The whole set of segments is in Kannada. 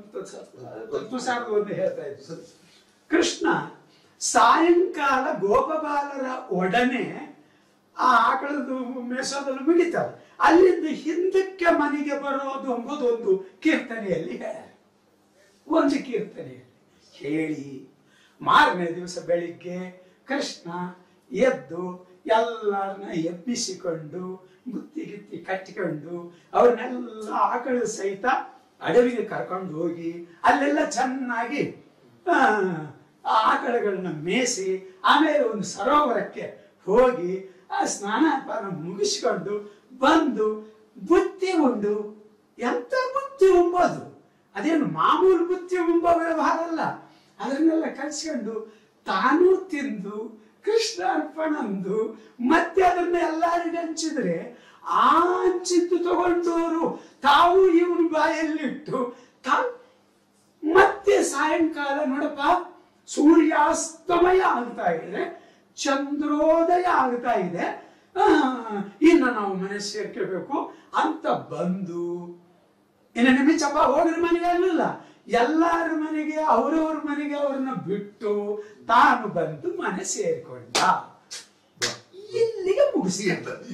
ತತ್ವಸಾರದ ಒಂದು ಹೇಳ್ತಾ ಇದ್ರು ಕೃಷ್ಣ ಸಾಯಂಕಾಲ ಗೋಪಬಾಲರ ಒಡನೆ ಆ ಆಕಳದ್ದು ಮೇಸೋದನ್ನು ಮುಗಿತಾರೆ ಅಲ್ಲಿಂದ ಹಿಂದಕ್ಕೆ ಮನೆಗೆ ಬರೋದು ಎಂಬುದು ಒಂದು ಕೀರ್ತನೆಯಲ್ಲಿ ಹೇಳ್ಯಾರ ಒಂದು ಕೀರ್ತನೆಯಲ್ಲಿ ಹೇಳಿ ಮಾರನೇ ದಿವಸ ಬೆಳಿಗ್ಗೆ ಕೃಷ್ಣ ಎದ್ದು ಎಲ್ಲರನ್ನ ಎಬ್ಬಿಸಿಕೊಂಡು ಬುತ್ತಿ ಗಿತ್ತಿ ಕಟ್ಟಿಕೊಂಡು ಅವ್ರನ್ನೆಲ್ಲ ಆಕಳ ಸಹಿತ ಅಡವಿಗೆ ಕರ್ಕೊಂಡು ಹೋಗಿ ಅಲ್ಲೆಲ್ಲ ಚೆನ್ನಾಗಿ ಆ, ಆ ಆಕಳಗಳನ್ನ ಮೇಯಿಸಿ ಆಮೇಲೆ ಒಂದು ಸರೋವರಕ್ಕೆ ಹೋಗಿ ಆ ಸ್ನಾನ ಪಾನ ಮುಗಿಸ್ಕೊಂಡು ಬಂದು ಬುತ್ತಿ ಉಂಡು ಎಂತ ಬುತ್ತಿ ಉಂಬೋದು ಅದೇನು ಮಾಮೂಲು ಬುತ್ತಿ ಉಂಬ ವ್ಯವಹಾರ ಅಲ್ಲ ಅದನ್ನೆಲ್ಲ ಕಲ್ಸ್ಕೊಂಡು ತಾನು ತಿಂದು ಕೃಷ್ಣ ಅರ್ಪಣ ಅಂದು ಮತ್ತೆ ಅದನ್ನ ಎಲ್ಲರಿಗೆ ಹಂಚಿದ್ರೆ ಆ ಹಂಚಿದ್ದು ತಗೊಂಡವರು ತಾವು ಇವನು ಬಾಯಲ್ಲಿಟ್ಟು ತಾವು ಮತ್ತೆ ಸಾಯಂಕಾಲ ನೋಡಪ್ಪ ಸೂರ್ಯಾಸ್ತಮಯ ಆಗ್ತಾ ಇದೆ ಚಂದ್ರೋದಯ ಆಗ್ತಾ ಇದೆ ಆ, ಇನ್ನು ನಾವು ಮನೆ ಸೇರ್ಕೋಬೇಕು ಅಂತ ಬಂದು ಇನ್ನು ನಿಮಿಷಪ್ಪ ಹೋಗ್ರ ಮನೆಗೆ ಅಲ್ಲ ಎಲ್ಲಾರ ಮನೆಗೆ ಅವ್ರವ್ರ ಮನೆಗೆ ಅವ್ರನ್ನ ಬಿಟ್ಟು ತಾನು ಬಂದು ಮನೆ ಸೇರಿಕೊಂಡ ಇಲ್ಲಿಗೆ ಮುಗಿಸಿ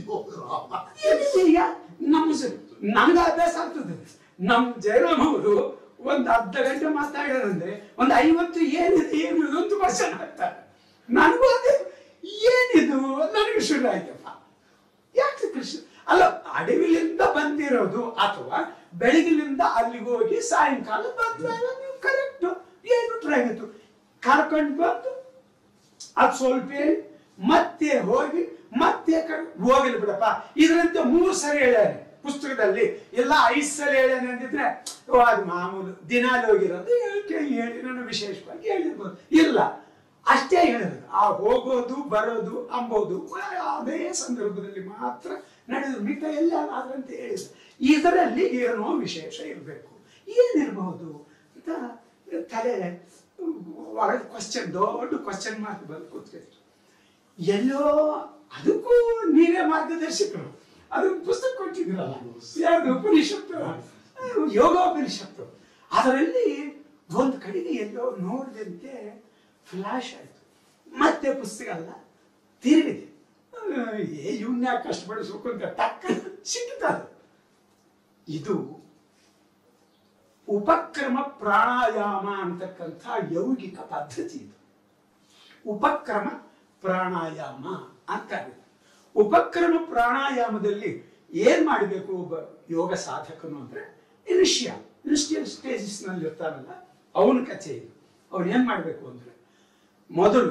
ಈಗ ನಮ್ಮ ನಮ್ಗೆ ಅಭ್ಯಾಸ ಆಗ್ತದೆ ನಮ್ ಜಯರಾಮ್ ಅವರು ಒಂದ್ ಅರ್ಧ ಗಂಟೆ ಮಾತಾಡ್ಯಾರಂದ್ರೆ ಒಂದ್ ಐವತ್ತು ಏನಿದೆ ಏನಿದೆ ಅಂತ ಕ್ವಶನ್ ಆಗ್ತಾರೆ ನನಗೂ ಅದೇ ಏನಿದು ನನಗೆ ಶುರು ಆಯ್ತಪ್ಪ ಯಾಕೆ ಕೃಷ್ಣ ಅಲ್ಲ ಅಡವಿಲಿಂದ ಬಂದಿರೋದು ಅಥವಾ ಬೆಳಗಿಲಿಂದ ಅಲ್ಲಿಗೆ ಹೋಗಿ ಸಾಯಂಕಾಲ ಬಂದ್ರೆ ನೀವು ಕರೆಕ್ಟ್ ಏನು ಆಗಿತ್ತು ಕರ್ಕೊಂಡು ಬಂದು ಅದು ಸ್ವಲ್ಪ ಹೇಳಿ ಮತ್ತೆ ಹೋಗಿ ಮತ್ತೆ ಕರ್- ಹೋಗಲಿ ಬಿಡಪ್ಪ ಇದರಂತೆ ಮೂರು ಸರಿ ಹೇಳ್ಯಾನೆ ಪುಸ್ತಕದಲ್ಲಿ ಎಲ್ಲ ಐದು ಸಲ ಹೇಳ್ಯಾನೆ ಅಂದಿದ್ರೆ ಓ ಅದು ಮಾಮೂಲು ದಿನಾಲು ಹೋಗಿರೋದು ಹೇಳ್ಕೆ ಹೇಳಿ ನಾನು ವಿಶೇಷವಾಗಿ ಹೇಳಿರ್ಬೋದು ಇಲ್ಲ ಅಷ್ಟೇ ಹೇಳಿದ್ರು ಆ ಹೋಗೋದು ಬರೋದು ಅಂಬೋದು ಅದೇ ಸಂದರ್ಭದಲ್ಲಿ ಮಾತ್ರ ನಡೆದು ಮಿತ ಎಲ್ಲ ಆದ್ರಂತೆ ಹೇಳಿದ್ರು ಇದರಲ್ಲಿ ಏನೋ ವಿಶೇಷ ಇರಬೇಕು ಏನಿರಬಹುದು ಅಂತ ತಲೆ ಒಳಗೆ ಕ್ವಶನ್ ದೊಡ್ಡ ಕ್ವಶನ್ ಮಾರ್ಕ್ ಬಂದು ಕೂತ್ಕೊಳ್ತು ಎಲ್ಲೋ ಅದಕ್ಕೂ ನೀವೇ ಮಾರ್ಗದರ್ಶಕರು ಅದೊಂದು ಪುಸ್ತಕ ಕೊಟ್ಟಿದ್ರಲ್ಲ ಯಾರ್ದು ಉಪನಿಷತ್ತು ಯೋಗೋಪನಿಷತ್ತು ಅದರಲ್ಲಿ ಒಂದು ಕಡೆಗೆ ಎಲ್ಲೋ ನೋಡಿದಂತೆ ಫ್ಲಾಶ್ ಆಯ್ತು ಮತ್ತೆ ಪುಸ್ತಕ ಅಲ್ಲ ತಿರುಗಿದೆ ಏ ಇವನ್ನ ಯಾಕೆ ಕಷ್ಟಪಡಿಸ್ಬೇಕು ಅಂತ ಟಕ್ಕ ಸಿಕ್ಕಿತದು ಇದು ಉಪಕ್ರಮ ಪ್ರಾಣಾಯಾಮ ಅಂತಕ್ಕಂಥ ಯೌಗಿಕ ಪದ್ಧತಿ ಇದು ಉಪಕ್ರಮ ಪ್ರಾಣಾಯಾಮ ಅಂತ ಉಪಕ್ರಮ ಪ್ರಾಣಾಯಾಮದಲ್ಲಿ ಏನ್ ಮಾಡಬೇಕು ಒಬ್ಬ ಯೋಗ ಸಾಧಕನು ಅಂದ್ರೆ ಇನಿಷಿಯ ಇನಿಷಿಯಲ್ ಸ್ಟೇಜಸ್ ನಲ್ಲಿ ಇರ್ತಾನಲ್ಲ ಅವನ ಕಥೆ ಇದು ಅವ್ನು ಏನ್ ಮಾಡ್ಬೇಕು ಅಂದ್ರೆ ಮೊದಲು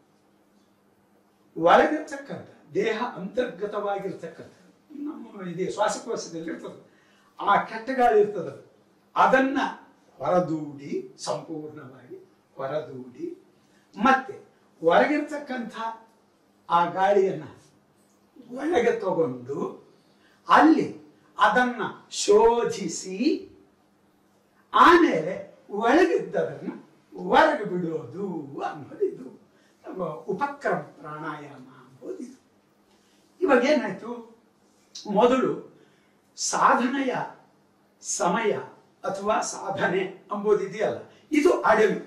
ಒಳಗಿರ್ತಕ್ಕಂಥ ದೇಹ ಅಂತರ್ಗತವಾಗಿರ್ತಕ್ಕಂಥ ನಮ್ಮ ಇದೆ ಶ್ವಾಸಕೋಶದಲ್ಲಿ ಇರ್ತದೆ ಆ ಕೆಟ್ಟ ಗಾಳಿ ಇರ್ತದ ಅದನ್ನ ಹೊರದೂಡಿ ಸಂಪೂರ್ಣವಾಗಿ ಹೊರದೂಡಿ ಮತ್ತೆ ಹೊರಗಿರ್ತಕ್ಕಂಥ ಆ ಗಾಳಿಯನ್ನ ಒಳಗೆ ತಗೊಂಡು ಅಲ್ಲಿ ಅದನ್ನ ಶೋಧಿಸಿ ಆಮೇಲೆ ಒಳಗಿದ್ದದನ್ನ ಹೊರಗೆ ಬಿಡೋದು ಅನ್ನೋದು ಇದು ನಮ್ಮ ಉಪಕ್ರಮ ಪ್ರಾಣಾಯಾಮ ಅಂಬೋದು ಇದು ಇವಾಗ ಏನಾಯ್ತು ಮೊದಲು ಸಾಧನೆಯ ಸಮಯ ಅಥವಾ ಸಾಧನೆ ಎಂಬುದಿದೆಯಲ್ಲ ಇದು ಅಡವಿ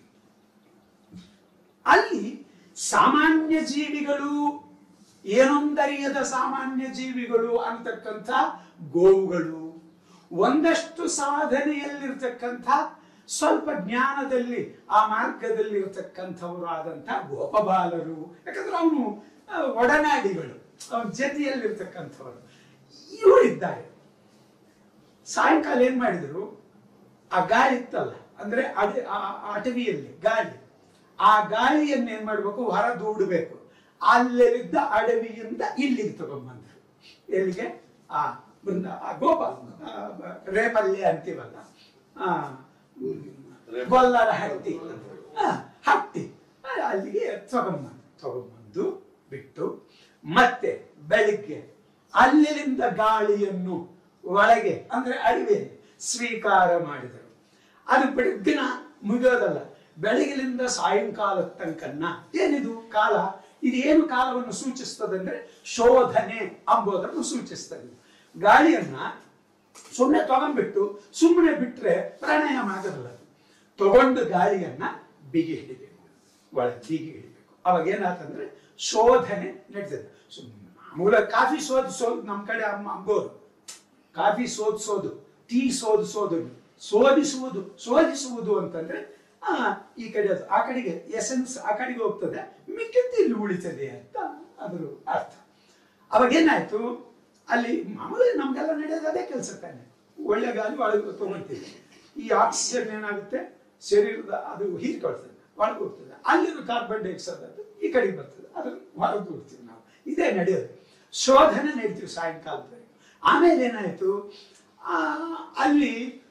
ಅಲ್ಲಿ ಸಾಮಾನ್ಯ ಜೀವಿಗಳು ಏನೊಂದರಿಯದ ಸಾಮಾನ್ಯ ಜೀವಿಗಳು ಅಂತಕ್ಕಂಥ ಗೋವುಗಳು ಒಂದಷ್ಟು ಸಾಧನೆಯಲ್ಲಿರ್ತಕ್ಕಂಥ ಸ್ವಲ್ಪ ಜ್ಞಾನದಲ್ಲಿ ಆ ಮಾರ್ಗದಲ್ಲಿ ಇರ್ತಕ್ಕಂಥವರು ಆದಂಥ ಗೋಪಬಾಲರು ಯಾಕಂದ್ರೆ ಅವನು ಒಡನಾಡಿಗಳು ಅವನ ಜೊತೆಯಲ್ಲಿರ್ತಕ್ಕಂಥವರು ಇವರು ಇದ್ದಾರೆ ಸಾಯಂಕಾಲ ಏನ್ ಮಾಡಿದ್ರು ಆ ಗಾಳಿ ಇತ್ತಲ್ಲ ಅಂದ್ರೆ ಅಡೆ ಆ ಆ ಅಟವಿಯಲ್ಲಿ ಗಾಳಿ ಆ ಗಾಳಿಯನ್ನ ಏನ್ ಮಾಡ್ಬೇಕು ಹೊರ ದೂಡಬೇಕು ಅಲ್ಲಿದ್ದ ಅಡವಿಯಿಂದ ಇಲ್ಲಿಗೆ ತಗೊಂಡ್ಬಂದ್ರು ಎಲ್ಲಿಗೆ ಆ ಬೃಂದ ಆ ಗೋಪ ಆ, ಬ- ರೇಪಲ್ಯ ಅಂತೀವಲ್ಲ ಆ ಹ್ಮ್, ಗೊಲ್ಲರ ಹಟ್ಟಿ ಆ, ಹಟ್ಟಿ ಆ, ಅಲ್ಲಿಗೆ ತಗೊಂಬಂದು ತಗೊಂಬಂದು ಬಿಟ್ಟು ಮತ್ತೆ ಬೆಳಿಗ್ಗೆ ಅಲ್ಲಿಂದ ಗಾಳಿಯನ್ನು ಒಳಗೆ ಅಂದ್ರೆ ಅಡವಿಯಲ್ಲಿ ಸ್ವೀಕಾರ ಮಾಡಿದರು ಅದು ಬೆಳಗ್ಗಿನ ಮುಗಿಯೋದಲ್ಲ ಬೆಳಗಿನಿಂದ ಸಾಯಂಕಾಲ ತನಕನ್ನ ಏನಿದು ಕಾಲ ಇದು ಏನು ಕಾಲವನ್ನು ಸೂಚಿಸ್ತದೆ ಅಂದ್ರೆ ಶೋಧನೆ ಅಂಬೋದನ್ನು ಸೂಚಿಸ್ತದೆ ಗಾಳಿಯನ್ನ ಸುಮ್ಮನೆ ತಗೊಂಡ್ಬಿಟ್ಟು ಸುಮ್ಮನೆ ಬಿಟ್ರೆ ಪ್ರಾಣಾಯಾಮ ಆಗಲ್ಲ ಅದು. ತಗೊಂಡು ಗಾಳಿಯನ್ನ ಬಿಗಿ ಹಿಡಿಬೇಕು ಒಳಗೆ ಬಿಗಿ ಹಿಡಿಬೇಕು ಅವಾಗ ಏನಾತಂದ್ರೆ ಶೋಧನೆ ನಡೀತದೆ ಸು- ಮಾಮೂಲ ಕಾಫಿ ಸೋದ್ ಸೋದ್ ನಮ್ಮ ಕಡೆ ಅಮ್ಮ ಅಂಬೋರು ಕಾಫಿ ಸೋದಿಸೋದು ಟೀ ಸೋದಿಸೋದು ಸೋದಿಸುವುದು ಶೋಧಿಸುವುದು ಅಂತಂದ್ರೆ ಆ, ಈ ಕಡೆ ಅದು ಆ ಕಡೆಗೆ ಎಸೆನ್ಸ್ ಆ ಕಡೆಗೆ ಹೋಗ್ತದೆ ಮಿಕ್ಕಿದ್ದು ಇಲ್ಲಿ ಉಳಿತದೆ ಅಂತ ಅದ್ರ ಅರ್ಥ ಅವಾಗ ಏನಾಯ್ತು ಅಲ್ಲಿ ಮಾಮೂಲಿ ನಮ್ಗೆಲ್ಲ ನಡೆಯೋದು ಅದೇ ಕೆಲಸ ತಾನೆ ಒಳ್ಳೆ ಗಾಳಿ ಒಳಗೆ ತಗೊಳ್ತೀವಿ ಈ ಆಕ್ಸಿಜನ್ ಏನಾಗುತ್ತೆ ಶರೀರದ ಅದು ಹೀರ್ಕೊಳ್ತದೆ ಒಳಗೆ ಹೋಗ್ತದೆ ಅಲ್ಲಿರೋ ಕಾರ್ಬನ್ ಡೈಆಕ್ಸೈಡ್ ಅದು ಈ ಕಡೆಗೆ ಬರ್ತದೆ ಅದನ್ನು ಹೊರಗೆ ಹೋಗ್ತೀವಿ ನಾವು ಇದೇ ನಡೆಯೋದು ಶೋಧನೆ ನಡೀತೀವಿ ಸಾಯಂಕಾಲದವರೆಗೆ ಆಮೇಲೆ ಏನಾಯ್ತು ಆ, ಅಲ್ಲಿ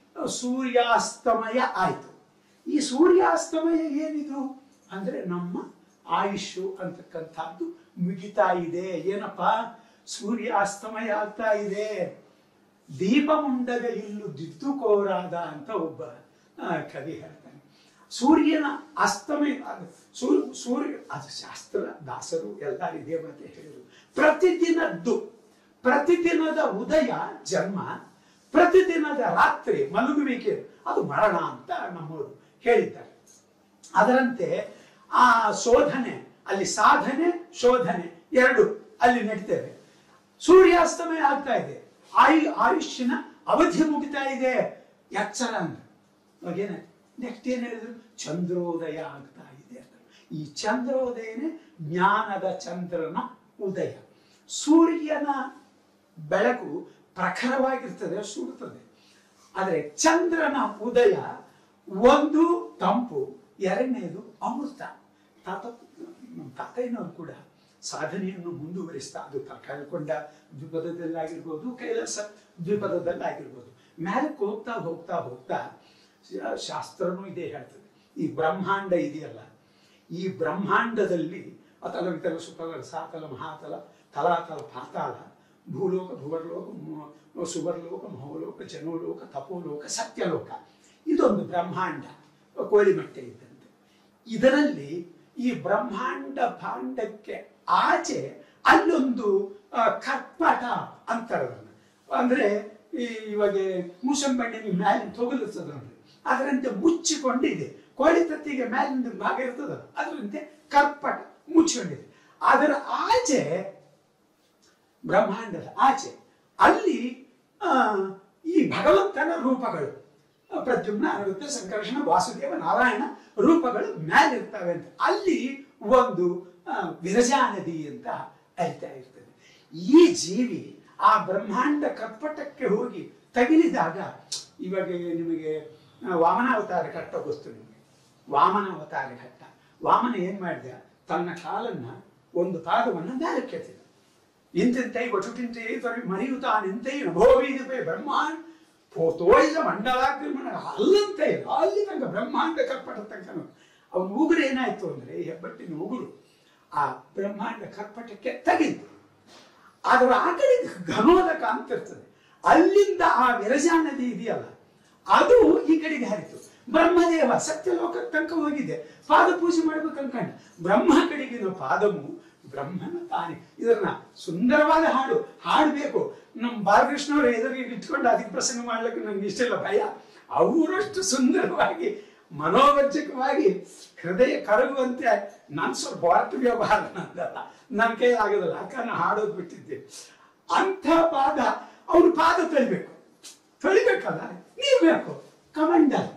ಸೂರ್ಯಾಸ್ತಮಯ ಆಯ್ತು ಈ ಸೂರ್ಯಾಸ್ತಮಯ ಏನಿದು ಅಂದ್ರೆ ನಮ್ಮ ಆಯುಷು ಅಂತಕ್ಕಂಥದ್ದು ಮುಗಿತಾ ಇದೆ ಏನಪ್ಪ ಸೂರ್ಯಾಸ್ತಮಯ ಆಗ್ತಾ ಇದೆ ದೀಪ ಮುಂಡಗ ಇಲ್ಲು ದಿದ್ದುಕೋರಾದ ಅಂತ ಒಬ್ಬ ಆ, ಕವಿ ಹೇಳ್ತಾನೆ ಸೂರ್ಯನ ಅಸ್ತಮಯ ಅದು ಸೂರ್ಯ ಸೂರ್ಯ ಅದು ಶಾಸ್ತ್ರ ದಾಸರು ಎಲ್ಲ ಇದೇ ಮತ್ತೆ ಹೇಳಿದ್ರು ಪ್ರತಿದಿನದ್ದು ಪ್ರತಿದಿನದ ಉದಯ ಜನ್ಮ ಪ್ರತಿದಿನದ ರಾತ್ರಿ ಮಲಗುವಿಕೆ ಅದು ಮರಣ ಅಂತ ನಮ್ಮವರು ಹೇಳಿದ್ದಾರೆ ಅದರಂತೆ ಆ ಶೋಧನೆ ಅಲ್ಲಿ ಸಾಧನೆ ಶೋಧನೆ ಎರಡು ಅಲ್ಲಿ ನಡೀತೇವೆ ಸೂರ್ಯಾಸ್ತಮಯ ಆಗ್ತಾ ಇದೆ ಆಯು ಆಯುಷ್ಯನ ಅವಧಿ ಮುಗಿತಾ ಇದೆ ಎಚ್ಚರ ಅಂದ್ರೆ ಅವಾಗ ಏನಾಯ್ತು ನೆಕ್ಸ್ಟ್ ಏನ್ ಹೇಳಿದ್ರು ಚಂದ್ರೋದಯ ಆಗ್ತಾ ಇದೆ ಅಂತ ಈ ಚಂದ್ರೋದಯನೇ ಜ್ಞಾನದ ಚಂದ್ರನ ಉದಯ ಸೂರ್ಯನ ಬೆಳಕು ಪ್ರಖರವಾಗಿರ್ತದೆ ಸುಡುತ್ತದೆ ಆದರೆ ಚಂದ್ರನ ಉದಯ ಒಂದು ತಂಪು ಎರಡನೇದು ಅಮೃತ ತಾತ ನಮ್ಮ ತಾತಯ್ಯನವರು ಕೂಡ ಸಾಧನೆಯನ್ನು ಮುಂದುವರಿಸ್ತಾ ಅದು ತ- ಕಳ್ಕೊಂಡ ದ್ವಿಪದದಲ್ಲಾಗಿರ್ಬೋದು ಕೈಲಾಸ ದ್ವಿಪದದಲ್ಲಾಗಿರ್ಬೋದು ಮ್ಯಾಲಕ್ಕೆ ಹೋಗ್ತಾ ಹೋಗ್ತಾ ಹೋಗ್ತಾ ಶಾ- ಶಾಸ್ತ್ರನೂ ಇದೇ ಹೇಳ್ತದೆ ಈ ಬ್ರಹ್ಮಾಂಡ ಇದೆಯಲ್ಲ ಈ ಬ್ರಹ್ಮಾಂಡದಲ್ಲಿ ಅತಲ ವಿತಲ ಸುತಲ ಸಾತಲ ಮಹಾತಲ ತಲಾತಲ ಪಾತಾಳ ಭೂಲೋಕ ಭುವರ್ಲೋಕ ಮು- ಸುವರ್ಲೋಕ ಮಹೋಲೋಕ ಜನೋಲೋಕ ತಪೋಲೋಕ ಸತ್ಯಲೋಕ ಇದೊಂದು ಬ್ರಹ್ಮಾಂಡ ಕೋಳಿಮಟ್ಟೆ ಇದ್ದಂತೆ ಇದರಲ್ಲಿ ಈ ಬ್ರಹ್ಮಾಂಡ ಭಾಂಡಕ್ಕೆ ಆಚೆ ಅಲ್ಲೊಂದು ಆ, ಕರ್ಪಟ ಅಂತಾರದನ್ನ ಅಂದ್ರೆ ಈ ಇವಾಗ ಮೂಸಂಬಣ್ಣಿನ ಮ್ಯಾಲಿನ ತೊಗಲಿರ್ತದ ನೋಡ್ರಿ ಅದರಂತೆ ಮುಚ್ಚಿಕೊಂಡಿದೆ ಕೋಳಿ ತತ್ತಿಗೆ ಮ್ಯಾಲಿನ ಭಾಗ ಇರ್ತದಲ್ಲ ಅದರಂತೆ ಕರ್ಪಟ ಮುಚ್ಚಿಕೊಂಡಿದೆ ಅದರ ಆಚೆ ಬ್ರಹ್ಮಾಂಡದ ಆಚೆ ಅಲ್ಲಿ ಆ, ಈ ಭಗವಂತನ ರೂಪಗಳು ಆ, ಪ್ರದ್ಯುಮ್ನ ಅನಿರುದ್ಧ ಸಂಕರ್ಷಣ ವಾಸುದೇವ ನಾರಾಯಣ ರೂಪಗಳು ಮ್ಯಾಲಿರ್ತವೆ ಅಂತ ಅಲ್ಲಿ ಒಂದು ಆ, ವಿರಜಾ ನದಿ ಅಂತ ಹರಿತಾ ಇರ್ತದೆ ಈ ಜೀವಿ ಆ ಬ್ರಹ್ಮಾಂಡ ಕರ್ಪಟಕ್ಕೆ ಹೋಗಿ ತಗಿಲಿದಾಗ ಇವಾಗ ನಿಮಗೆ ಆ, ವಾಮನ ಅವತಾರ ಘಟ್ಟ ಗೊತ್ತು ನಿಮಗೆ ವಾಮನ ಅವತಾರ ಘಟ್ಟ ವಾಮನ ಏನ್ ಮಾಡಿದ ತನ್ನ ಕಾಲನ್ನ ಒಂದು ಪಾದವನ್ನ ಮ್ಯಾಲಕ್ಕೆ ಎತ್ತಿದ ಇಂತಿಂತೈ ಒಟುಟಿಂತೈ ತೊರೆ ಮರಿಯುತ್ತಾನೆಂತೈ ನಭೋವೀದಿಪೈ ಬ್ರಹ್ಮಾಂಡ ಪೋತೋಯಿದ ಮಂಡಲಾಕ್ರಮಣ ಅಲ್ಲಂತೆ ಅಲ್ಲಿ ತನಕ ಬ್ರಹ್ಮಾಂಡ ಕರ್ಪಟ ತನಕ ಅವನ ಉಗುರು ಏನಾಯ್ತು ಅಂದ್ರೆ ಹೆಬ್ಬಟ್ಟಿನ ಉಗುರು ಆ ಬ್ರಹ್ಮಾಂಡ ಕರ್ಪಟಕ್ಕೆ ತಗಿತು ಅದರ ಆ ಕಡೆ ಘನೋದಕ ಅಂತ ಇರ್ತದೆ ಅಲ್ಲಿಂದ ಆ ವಿರಜಾ ನದಿ ಇದೆಯಲ್ಲ ಅದು ಈ ಕಡೆಗೆ ಹರಿತು ಬ್ರಹ್ಮದೇವ ಸತ್ಯಲೋಕ ತನಕ ಹೋಗಿದೆ ಪಾದ ಪೂಜೆ ಮಾಡ್ಬೇಕು ಅನ್ಕಂಡ ಬ್ರಹ್ಮ ಕಡೆಗಿನ ಪಾದವು ಬ್ರಹ್ಮನ ತಾನೆ ಇದನ್ನ ಸುಂದರವಾದ ಹಾಡು ಹಾಡಬೇಕು ನಮ್ಮ ಬಾಲಕೃಷ್ಣವ್ರ ಎದುರಿಗೆ ಇಟ್ಕೊಂಡು ಅದಕ್ಕೆ ಪ್ರಸಂಗ ಮಾಡ್ಲಿಕ್ಕೆ ನಂಗೆ ಇಷ್ಟಿಲ್ಲ ಭಯ ಅವರಷ್ಟು ಸುಂದರವಾಗಿ ಮನೋರಂಜಕವಾಗಿ ಹೃದಯ ಕರಗುವಂತೆ ನಾನು ಸ್ವಲ್ಪ ಹೊರಟ ವ್ಯವಹಾರ ನಂದಲ್ಲ ನನ್ನ ಕೈ ಆಗೋದಿಲ್ಲ ಅಕ್ಕ ನಾ ಹಾಡೋದು ಬಿಟ್ಟಿದ್ದೆ ಅಂಥ ಪಾದ ಅವ್ರ ಪಾದ ತೊಳಿಬೇಕು ತೊಳಿಬೇಕಲ್ಲ ನೀರು ಬೇಕು ಕಮಂಡಲ್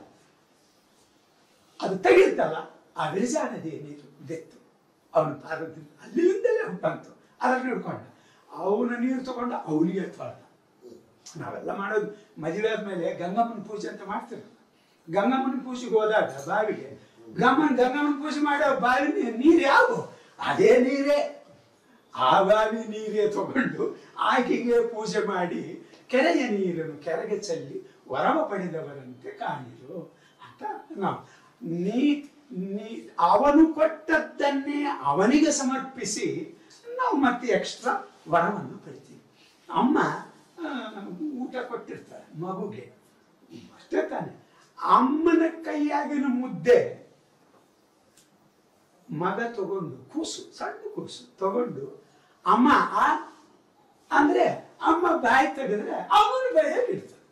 ಅದು ತೆಗೆಯುತ್ತಲ್ಲ ಆ ವಿರಜಾ ನದಿಯ ನೀರು ಬೆತ್ತು ಅವನ ಪಾದದಿಂದ ಅಲ್ಲಿಂದಲೇ ಬಂತು ಅದನ್ನು ಹಿಡ್ಕೊಂಡ ಅವನ ನೀರು ತಗೊಂಡ ಅವನಿಗೆ ತೊಳೆದ ನಾವೆಲ್ಲ ಮಾಡೋದು ಮದುವೆ ಆದ್ಮೇಲೆ ಗಂಗಮ್ಮನ ಪೂಜೆ ಅಂತ ಮಾಡ್ತೀವಿ ಗಂಗಮ್ಮನ ಪೂಜೆಗೆ ಹೋದಾಗ ಬಾವಿಗೆ ಗಂಗಮ್ಮನ ಗಂಗಮ್ಮನ ಪೂಜೆ ಮಾಡೋ ಬಾವಿ ನೀ- ನೀರು ಯಾವ ಅದೇ ನೀರೇ ಆ ಬಾವಿ ನೀರೇ ತಗೊಂಡು ಆಕೆಗೆ ಪೂಜೆ ಮಾಡಿ ಕೆರೆಯ ನೀರನ್ನು ಕೆರೆಗೆ ಚೆಲ್ಲಿ ವರವ ಪಡೆದವರಂತೆ ಕಾಣಿರು ಅಂತ ನಾವು ನೀ ನೀ ಅವನು ಕೊಟ್ಟದ್ದನ್ನೇ ಅವನಿಗೆ ಸಮರ್ಪಿಸಿ ನಾವು ಮತ್ತೆ ಎಕ್ಸ್ಟ್ರಾ ವರವನ್ನು ಪಡಿತೀವಿ ಅಮ್ಮ ಆ, ಊಟ ಕೊಟ್ಟಿರ್ತಾರೆ ಮಗುಗೆ ಅಷ್ಟೇ ತಾನೆ ಅಮ್ಮನ ಕೈಯಾಗಿನ ಮುದ್ದೆ ಮಗ ತಗೊಂಡು ಕೂಸು ಸಣ್ಣ ಕೂಸು ತಗೊಂಡು ಅಮ್ಮ ಆ ಅಂದ್ರೆ ಅಮ್ಮ ಬಾಯಿ ತೆಗೆದ್ರೆ ಅವನ ಬಾಯಲ್ಲಿ ಇಡ್ತಾರೆ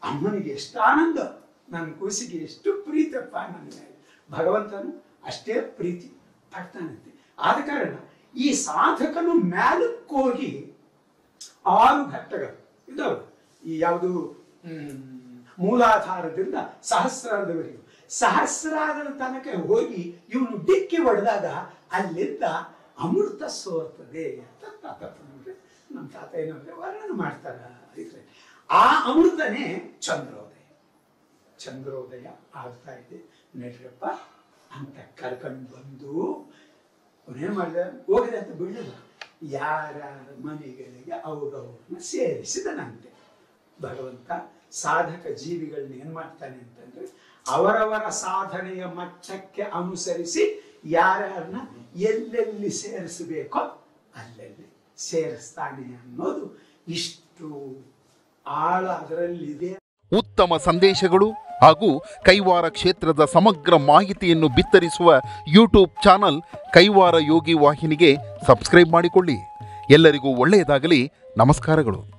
ಅಮ್ಮನಿಗೆ ಎಷ್ಟು ಆನಂದ ನನ್ನ ಕೂಸಿಗೆ ಎಷ್ಟು ಪ್ರೀತಪ್ಪ ನನ್ನ ಮೇಲೆ ಭಗವಂತನು ಅಷ್ಟೇ ಪ್ರೀತಿ ಪಡ್ತಾನಂತೆ ಆದ ಕಾರಣ ಈ ಸಾಧಕನು ಮ್ಯಾಲಕ್ಕೆ ಹೋಗಿ ಆರು ಘಟ್ಟಗಳು ಇದಾವೆ ಈ ಯಾವುದು ಮೂಲಾಧಾರದಿಂದ ಸಹಸ್ರಾರದವರೆಗೂ ಸಹಸ್ರಾರದ ತನಕ ಹೋಗಿ ಇವನು ಡಿಕ್ಕಿ ಹೊಡೆದಾಗ ಅಲ್ಲಿಂದ ಅಮೃತ ಸೋರ್ತದೆ ಅಂತ ತಾತಪ್ಪನವ್ರೆ ನಮ್ಮ ತಾತ ಏನಂದ್ರೆ ವರ್ಣನೆ ಮಾಡ್ತಾರ ಇದ್ರೆ ಆ ಅಮೃತನೇ ಚಂದ್ರೋದಯ ಚಂದ್ರೋದಯ ಆಗ್ತಾ ಇದೆ ನಡ್ರಪ್ಪ ಅಂತ ಕರ್ಕೊಂಡು ಬಂದು ಅವನೇನ್ ಮಾಡಿದ ಹೋಗಿದೆ ಅಂತ ಬಿಡಲಿಲ್ಲ ಯಾರ್ಯಾರ ಮನೆಗಳಿಗೆ ಅವ್ರವ್ರನ್ನ ಸೇರಿಸಿದನಂತೆ ಭಗವಂತ ಸಾಧಕ ಜೀವಿಗಳನ್ನ ಏನ್ ಮಾಡ್ತಾನೆ ಅಂತಂದ್ರೆ ಅವರವರ ಸಾಧನೆಯ ಮಟ್ಟಕ್ಕೆ ಅನುಸರಿಸಿ ಯಾರ್ಯಾರನ್ನ ಎಲ್ಲೆಲ್ಲಿ ಸೇರಿಸಬೇಕೋ ಅಲ್ಲೆಲ್ಲಿ ಸೇರಿಸ್ತಾನೆ ಅನ್ನೋದು ಇಷ್ಟು ಆಳ ಅದರಲ್ಲಿದೆ ಉತ್ತಮ ಸಂದೇಶಗಳು ಹಾಗೂ ಕೈವಾರ ಕ್ಷೇತ್ರದ ಸಮಗ್ರ ಮಾಹಿತಿಯನ್ನು ಬಿತ್ತರಿಸುವ ಯೂಟ್ಯೂಬ್ ಚಾನಲ್ ಕೈವಾರ ಯೋಗಿ ವಾಹಿನಿಗೆ ಸಬ್ಸ್ಕ್ರೈಬ್ ಮಾಡಿಕೊಳ್ಳಿ ಎಲ್ಲರಿಗೂ ಒಳ್ಳೆಯದಾಗಲಿ ನಮಸ್ಕಾರಗಳು